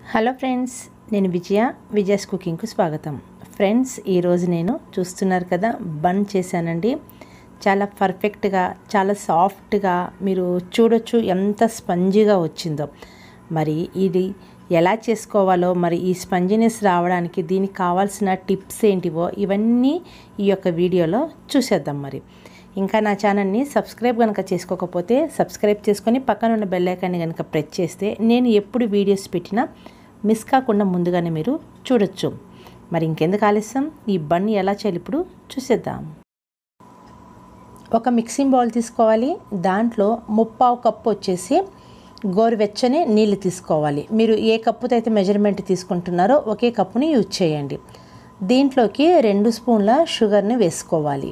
hello friends నేను విజయ విజయస్ కుకింగ్కు స్వాగతం friends ఈరోజు నేను చూస్తున్నారు కదా బన్ చేశానండి చాలా పర్ఫెక్ట్గా చాలా సాఫ్ట్గా మీరు చూడొచ్చు ఎంత స్పంజీగా వచ్చిందో మరి ఇది ఎలా చేసుకోవాలో మరి ఈ స్పంజినెస్ రావడానికి దీనికి కావాల్సిన టిప్స్ ఏంటివో ఇవన్నీ ఈ యొక్క వీడియోలో చూసేద్దాం మరి ఇంకా నా ఛానల్ని సబ్స్క్రైబ్ కనుక చేసుకోకపోతే సబ్స్క్రైబ్ చేసుకొని పక్కన ఉన్న బెల్ ఐకాన్ని కనుక ప్రెస్ చేస్తే నేను ఎప్పుడు వీడియోస్ పెట్టినా మిస్ కాకుండా ముందుగానే మీరు చూడొచ్చు మరి ఇంకెందుకు ఆలస్యం ఈ బన్ ఎలా చేయాలి ఇప్పుడు చూసేద్దాం ఒక మిక్సింగ్ బౌల్ తీసుకోవాలి దాంట్లో ముప్పావు కప్పు వచ్చేసి గోరువెచ్చని నీళ్ళు తీసుకోవాలి మీరు ఏ కప్పుతో అయితే మెజర్మెంట్ తీసుకుంటున్నారో ఒకే కప్పుని యూజ్ చేయండి దీంట్లోకి రెండు స్పూన్ల షుగర్ని వేసుకోవాలి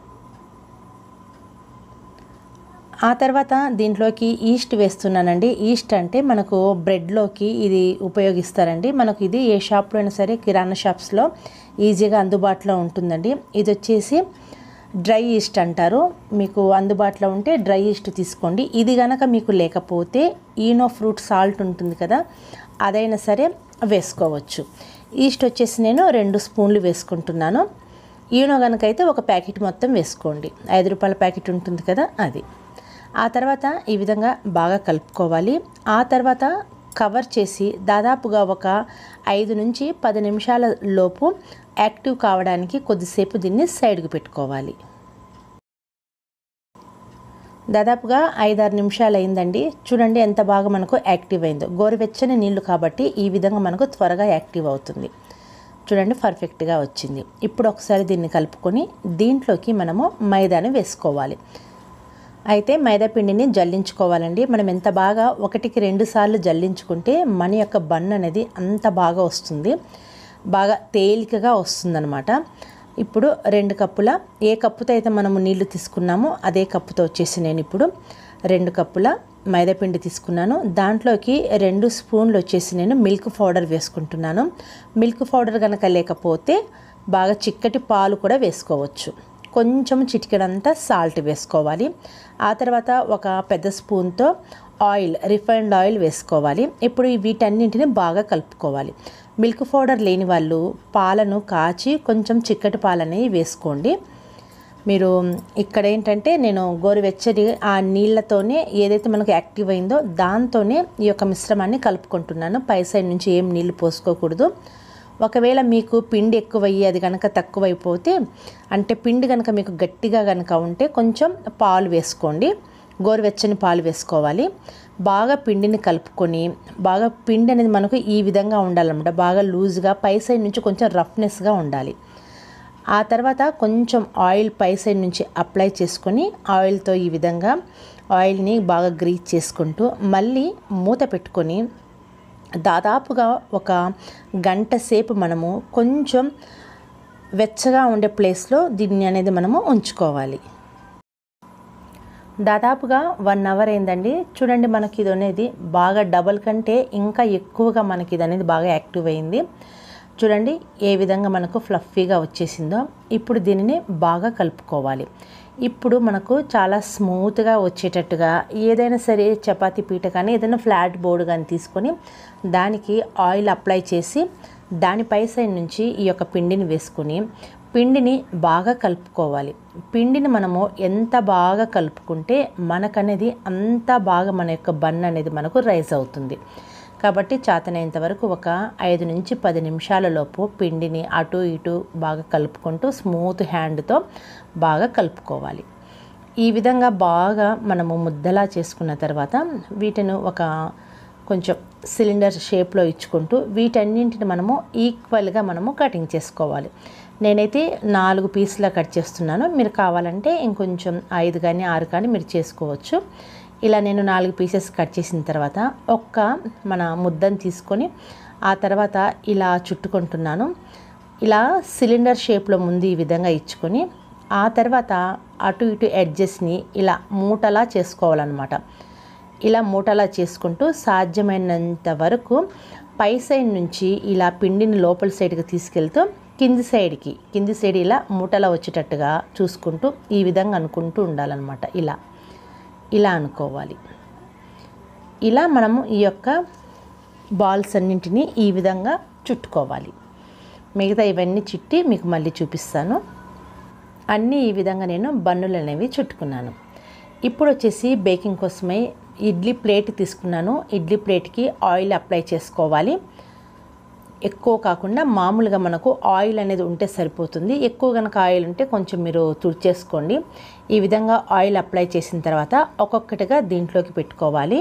ఆ తర్వాత దీంట్లోకి ఈస్ట్ వేస్తున్నానండి ఈస్ట్ అంటే మనకు బ్రెడ్లోకి ఇది ఉపయోగిస్తారండి మనకు ఇది ఏ షాప్లో అయినా సరే కిరాణా షాప్స్లో ఈజీగా అందుబాటులో ఉంటుందండి ఇది వచ్చేసి డ్రై ఈస్ట్ అంటారు మీకు అందుబాటులో ఉంటే డ్రై ఈస్ట్ తీసుకోండి ఇది కనుక మీకు లేకపోతే ఈనో ఫ్రూట్ సాల్ట్ ఉంటుంది కదా అదైనా సరే వేసుకోవచ్చు ఈస్ట్ వచ్చేసి నేను రెండు స్పూన్లు వేసుకుంటున్నాను ఈనో కనుక అయితే ఒక ప్యాకెట్ మొత్తం వేసుకోండి ఐదు రూపాయల ప్యాకెట్ ఉంటుంది కదా అది ఆ తర్వాత ఈ విధంగా బాగా కలుపుకోవాలి ఆ తర్వాత కవర్ చేసి దాదాపుగా ఒక ఐదు నుంచి పది నిమిషాల లోపు యాక్టివ్ కావడానికి కొద్దిసేపు దీన్ని సైడ్కి పెట్టుకోవాలి దాదాపుగా ఐదారు నిమిషాలు అయిందండి చూడండి ఎంత బాగా మనకు యాక్టివ్ అయిందో గోరువెచ్చని నీళ్లు కాబట్టి ఈ విధంగా మనకు త్వరగా యాక్టివ్ అవుతుంది చూడండి పర్ఫెక్ట్గా వచ్చింది ఇప్పుడు ఒకసారి దీన్ని కలుపుకొని దీంట్లోకి మనము మైదాని వేసుకోవాలి అయితే మైదా పిండిని జల్లించుకోవాలండి మనం ఎంత బాగా ఒకటికి రెండు సార్లు జల్లించుకుంటే మన యొక్క బన్ అనేది అంత బాగా వస్తుంది బాగా తేలికగా వస్తుందన్నమాట ఇప్పుడు రెండు కప్పుల ఏ కప్పుతో అయితే మనము నీళ్లు తీసుకున్నామో అదే కప్పుతో వచ్చేసి నేను ఇప్పుడు రెండు కప్పుల మైదాపిండి తీసుకున్నాను దాంట్లోకి రెండు స్పూన్లు వచ్చేసి నేను మిల్క్ పౌడర్ వేసుకుంటున్నాను మిల్క్ పౌడర్ కనుక లేకపోతే బాగా చిక్కటి పాలు కూడా వేసుకోవచ్చు కొంచెం చిటికెడంతా సాల్ట్ వేసుకోవాలి ఆ తర్వాత ఒక పెద్ద స్పూన్తో ఆయిల్ రిఫైన్డ్ ఆయిల్ వేసుకోవాలి ఇప్పుడు వీటన్నింటిని బాగా కలుపుకోవాలి మిల్క్ పౌడర్ లేని వాళ్ళు పాలను కాచి కొంచెం చిక్కటి పాలని వేసుకోండి మీరు ఇక్కడ ఏంటంటే నేను గోరువెచ్చని ఆ నీళ్ళతోనే ఏదైతే మనకు యాక్టివ్ అయిందో దాంతోనే ఈ యొక్క మిశ్రమాన్ని కలుపుకుంటున్నాను పై సైడ్ నుంచి ఏం నీళ్ళు పోసుకోకూడదు ఒకవేళ మీకు పిండి ఎక్కువయ్యి అది కనుక తక్కువైపోతే అంటే పిండి కనుక మీకు గట్టిగా కనుక ఉంటే కొంచెం పాలు వేసుకోండి గోరువెచ్చని పాలు వేసుకోవాలి బాగా పిండిని కలుపుకొని బాగా పిండి అనేది మనకు ఈ విధంగా ఉండాలన్నమాట బాగా లూజ్గా పై సైడ్ నుంచి కొంచెం రఫ్నెస్గా ఉండాలి ఆ తర్వాత కొంచెం ఆయిల్ పై సైడ్ నుంచి అప్లై చేసుకొని ఆయిల్తో ఈ విధంగా ఆయిల్ని బాగా గ్రీజ్ చేసుకుంటూ మళ్ళీ మూత పెట్టుకొని దాదాపుగా ఒక గంట సేపు మనము కొంచెం వెచ్చగా ఉండే ప్లేస్లో దీన్ని అనేది మనము ఉంచుకోవాలి దాదాపుగా వన్ అవర్ అయిందండి చూడండి మనకి ఇది అనేది బాగా డబల్ కంటే ఇంకా ఎక్కువగా మనకి ఇది అనేది బాగా యాక్టివ్ అయింది చూడండి ఏ విధంగా మనకు ఫ్లఫీగా వచ్చేసిందో ఇప్పుడు దీనిని బాగా కలుపుకోవాలి ఇప్పుడు మనకు చాలా స్మూత్గా వచ్చేటట్టుగా ఏదైనా సరే చపాతీ పీట కానీ ఏదైనా ఫ్లాట్ బోర్డు కానీ తీసుకొని దానికి ఆయిల్ అప్లై చేసి దానిపై సైడ్ నుంచి ఈ యొక్క పిండిని వేసుకొని పిండిని బాగా కలుపుకోవాలి పిండిని మనము ఎంత బాగా కలుపుకుంటే మనకనేది అంత బాగా మన యొక్క బన్ అనేది మనకు రైజ్ అవుతుంది కాబట్టి చాతనైనంత వరకు ఒక ఐదు నుంచి పది నిమిషాల లోపు పిండిని అటు ఇటు బాగా కలుపుకుంటూ స్మూత్ హ్యాండ్తో బాగా కలుపుకోవాలి ఈ విధంగా బాగా మనము ముద్దలా చేసుకున్న తర్వాత వీటిని ఒక కొంచెం సిలిండర్ షేప్లో ఇచ్చుకుంటూ వీటన్నింటిని మనము ఈక్వల్గా మనము కటింగ్ చేసుకోవాలి నేనైతే నాలుగు పీసులా కట్ చేస్తున్నాను మీరు కావాలంటే ఇంకొంచెం ఐదు కానీ ఆరు కానీ మీరు చేసుకోవచ్చు ఇలా నేను నాలుగు పీసెస్ కట్ చేసిన తర్వాత ఒక్క మన ముద్దను తీసుకొని ఆ తర్వాత ఇలా చుట్టుకుంటున్నాను ఇలా సిలిండర్ షేప్లో ముందు ఈ విధంగా ఇచ్చుకొని ఆ తర్వాత అటు ఇటు ఎడ్జెస్ని ఇలా మూటలా చేసుకోవాలన్నమాట ఇలా మూటలా చేసుకుంటూ సాధ్యమైనంత వరకు పై సైడ్ నుంచి ఇలా పిండిని లోపల సైడ్కి తీసుకెళ్తూ కింది సైడ్కి కింది సైడ్ ఇలా మూటలా వచ్చేటట్టుగా చూసుకుంటూ ఈ విధంగా అనుకుంటూ ఉండాలన్నమాట ఇలా ఇలా అనుకోవాలి ఇలా మనము ఈ యొక్క బాల్స్ అన్నింటినీ ఈ విధంగా చుట్టుకోవాలి మిగతా ఇవన్నీ చుట్టి మీకు మళ్ళీ చూపిస్తాను అన్నీ ఈ విధంగా నేను బన్నులు అనేవి చుట్టుకున్నాను ఇప్పుడు వచ్చేసి బేకింగ్ కోసమై ఇడ్లీ ప్లేట్ తీసుకున్నాను ఇడ్లీ ప్లేట్కి ఆయిల్ అప్లై చేసుకోవాలి ఎక్కువ కాకుండా మామూలుగా మనకు ఆయిల్ అనేది ఉంటే సరిపోతుంది ఎక్కువ కనుక ఆయిల్ ఉంటే కొంచెం మీరు తుడిచేసుకోండి ఈ విధంగా ఆయిల్ అప్లై చేసిన తర్వాత ఒక్కొక్కటిగా దీంట్లోకి పెట్టుకోవాలి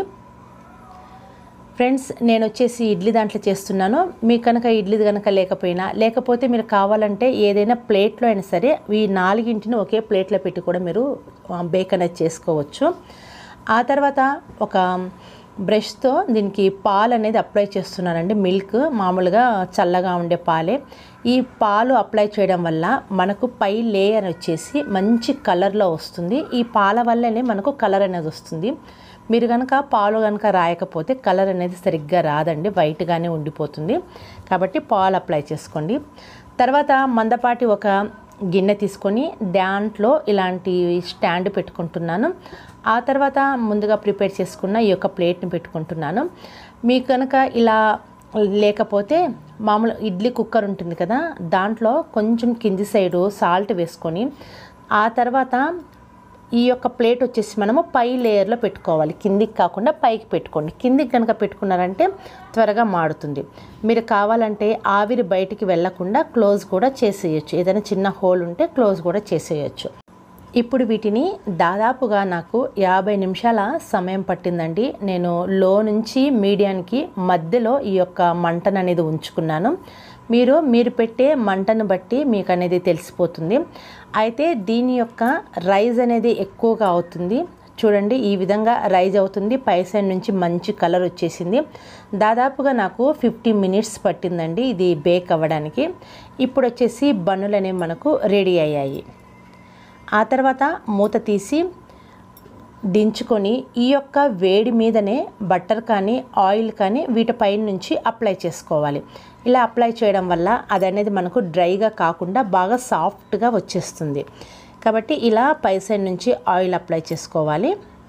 ఫ్రెండ్స్ నేను వచ్చేసి ఇడ్లీ దాంట్లో చేస్తున్నాను మీకు కనుక ఇడ్లీ కనుక లేకపోయినా లేకపోతే మీరు కావాలంటే ఏదైనా ప్లేట్లో అయినా సరే ఈ నాలుగింటిని ఒకే ప్లేట్లో పెట్టి కూడా మీరు బేక్ అనేది చేసుకోవచ్చు ఆ తర్వాత ఒక బ్రష్తో దీనికి పాలు అనేది అప్లై చేస్తున్నానండి మిల్క్ మామూలుగా చల్లగా ఉండే పాలే ఈ పాలు అప్లై చేయడం వల్ల మనకు పై లేయర్ వచ్చేసి మంచి కలర్లో వస్తుంది ఈ పాల వల్లనే మనకు కలర్ అనేది వస్తుంది మీరు కనుక పాలు కనుక రాయకపోతే కలర్ అనేది సరిగ్గా రాదండి వైట్గానే ఉండిపోతుంది కాబట్టి పాలు అప్లై చేసుకోండి తర్వాత మందపాటి ఒక గిన్నె తీసుకొని దాంట్లో ఇలాంటి స్టాండ్ పెట్టుకుంటున్నాను ఆ తర్వాత ముందుగా ప్రిపేర్ చేసుకున్న ఈ యొక్క ప్లేట్ని పెట్టుకుంటున్నాను మీకు కనుక ఇలా లేకపోతే మామూలు ఇడ్లీ కుక్కర్ ఉంటుంది కదా దాంట్లో కొంచెం కింది సైడు సాల్ట్ వేసుకొని ఆ తర్వాత ఈ యొక్క ప్లేట్ వచ్చేసి మనము పై లేయర్లో పెట్టుకోవాలి కిందికి కాకుండా పైకి పెట్టుకోండి కిందికి కనుక పెట్టుకున్నారంటే త్వరగా మాడుతుంది మీరు కావాలంటే ఆవిరి బయటికి వెళ్లకుండా క్లోజ్ కూడా చేసేయచ్చు ఏదైనా చిన్న హోల్ ఉంటే క్లోజ్ కూడా చేసేయచ్చు ఇప్పుడు వీటిని దాదాపుగా నాకు యాభై నిమిషాల సమయం పట్టిందండి నేను లో నుంచి మీడియానికి మధ్యలో ఈ యొక్క మంటను అనేది ఉంచుకున్నాను మీరు మీరు పెట్టే మంటను బట్టి మీకు అనేది తెలిసిపోతుంది అయితే దీని యొక్క రైజ్ అనేది ఎక్కువగా అవుతుంది చూడండి ఈ విధంగా రైజ్ అవుతుంది పై సైడ్ నుంచి మంచి కలర్ వచ్చేసింది దాదాపుగా నాకు ఫిఫ్టీ మినిట్స్ పట్టిందండి ఇది బేక్ అవ్వడానికి ఇప్పుడు వచ్చేసి బన్నులు అనేవి మనకు రెడీ అయ్యాయి ఆ తర్వాత మూత తీసి దించుకొని ఈ యొక్క వేడి మీదనే బట్టర్ కానీ ఆయిల్ కానీ వీటిపై నుంచి అప్లై చేసుకోవాలి ఇలా అప్లై చేయడం వల్ల అది అనేది మనకు డ్రైగా కాకుండా బాగా సాఫ్ట్గా వచ్చేస్తుంది కాబట్టి ఇలా పై సైడ్ నుంచి ఆయిల్ అప్లై చేసుకోవాలి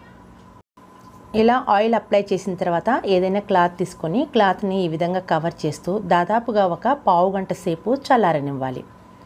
ఇలా ఆయిల్ అప్లై చేసిన తర్వాత ఏదైనా క్లాత్ తీసుకొని క్లాత్ని ఈ విధంగా కవర్ చేస్తూ దాదాపుగా ఒక పావు గంట సేపు చల్లారనివ్వాలి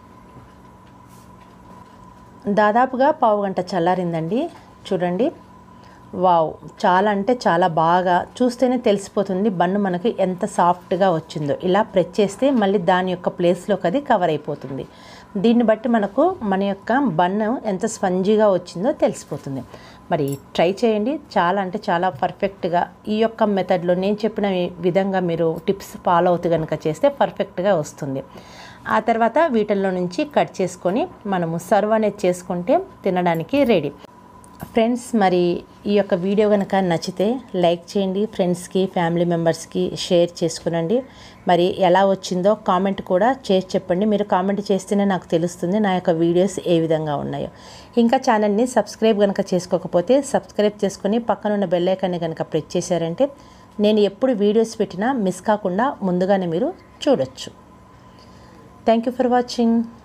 దాదాపుగా పావు గంట చల్లారిందండి చూడండి వావ్ చాలా అంటే చాలా బాగా చూస్తేనే తెలిసిపోతుంది బన్ను మనకి ఎంత సాఫ్ట్గా వచ్చిందో ఇలా ప్రెస్ చేస్తే మళ్ళీ దాని యొక్క ప్లేస్లోకి అది కవర్ అయిపోతుంది దీన్ని బట్టి మనకు మన యొక్క బన్ను ఎంత స్పంజీగా వచ్చిందో తెలిసిపోతుంది మరి ట్రై చేయండి చాలా అంటే చాలా పర్ఫెక్ట్గా ఈ యొక్క మెథడ్లో నేను చెప్పిన విధంగా మీరు టిప్స్ ఫాలో అవుతూ కనుక చేస్తే పర్ఫెక్ట్గా వస్తుంది ఆ తర్వాత వీటిల్లో నుంచి కట్ చేసుకొని మనము సర్వ్ అనేది చేసుకుంటే తినడానికి రెడీ ఫ్రెండ్స్ మరి ఈ యొక్క వీడియో కనుక నచ్చితే లైక్ చేయండి ఫ్రెండ్స్కి ఫ్యామిలీ మెంబర్స్కి షేర్ చేసుకునండి మరి ఎలా వచ్చిందో కామెంట్ కూడా చేసి చెప్పండి మీరు కామెంట్ చేస్తేనే నాకు తెలుస్తుంది నా యొక్క వీడియోస్ ఏ విధంగా ఉన్నాయో ఇంకా ఛానల్ని సబ్స్క్రైబ్ కనుక చేసుకోకపోతే సబ్స్క్రైబ్ చేసుకొని పక్కనున్న బెల్ ఐకాన్ని కనుక ప్రెస్ చేశారంటే నేను ఎప్పుడు వీడియోస్ పెట్టినా మిస్ కాకుండా ముందుగానే మీరు చూడొచ్చు థ్యాంక్ యూ ఫర్ వాచింగ్